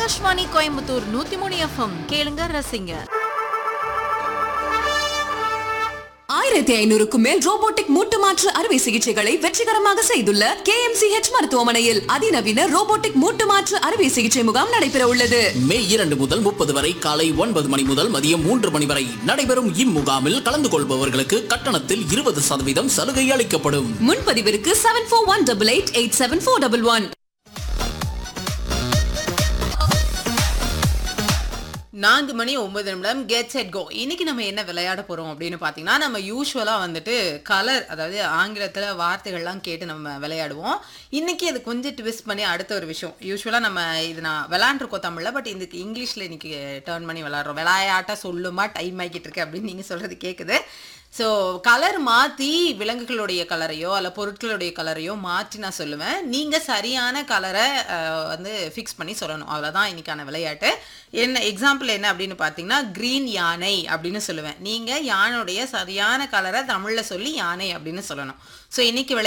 ஆகாஷ்வாணி கோயம்புத்தூர் நூத்தி மூணு எஃப்எம் கேளுங்க ரசிங்க ஆயிரத்தி ஐநூறுக்கும் மேல் ரோபோட்டிக் மூட்டு மாற்று அறுவை சிகிச்சைகளை வெற்றிகரமாக செய்துள்ள கே மருத்துவமனையில் அதிநவீன ரோபோட்டிக் மூட்டு மாற்று அறுவை சிகிச்சை முகாம் நடைபெற உள்ளது மே இரண்டு முதல் முப்பது வரை காலை ஒன்பது மணி முதல் மதியம் மூன்று மணி வரை நடைபெறும் இம்முகாமில் கலந்து கொள்பவர்களுக்கு கட்டணத்தில் இருபது சதவீதம் சலுகை அளிக்கப்படும் முன்பதிவிற்கு seven four one double eight eight seven four double one நான்கு மணி ஒன்பது நிமிடம் கெட் செட் கோ இன்னைக்கு நம்ம என்ன விளையாட போறோம் அப்படின்னு பார்த்தீங்கன்னா நம்ம யூஸ்வலாக வந்துட்டு கலர் அதாவது ஆங்கிலத்தில் வார்த்தைகள்லாம் கேட்டு நம்ம விளையாடுவோம் இன்னைக்கு அது கொஞ்சம் ட்விஸ்ட் பண்ணி அடுத்த ஒரு விஷயம் யூஸ்வலாக நம்ம இது நான் விளையாண்டுருக்கோம் தமிழில் பட் இதுக்கு இங்கிலீஷில் இன்னைக்கு டேர்ன் பண்ணி விளையாடுறோம் விளையாட்டா சொல்லுமா டைம் ஆகிட்டு இருக்கு அப்படின்னு நீங்கள் சொல்றது கேட்குது ஸோ கலர் மாற்றி விலங்குகளுடைய கலரையோ அல்ல பொருட்களுடைய கலரையோ மாற்றி நான் சொல்லுவேன் நீங்கள் சரியான கலரை வந்து ஃபிக்ஸ் பண்ணி சொல்லணும் அவ்வளோதான் இன்னைக்கான விளையாட்டு என்ன எக்ஸாம்பிள் என்ன அப்படின்னு பார்த்தீங்கன்னா க்ரீன் யானை அப்படின்னு சொல்லுவேன் நீங்கள் யானையுடைய சரியான கலரை தமிழில் சொல்லி யானை அப்படின்னு சொல்லணும் ஸோ இன்னைக்கு விளை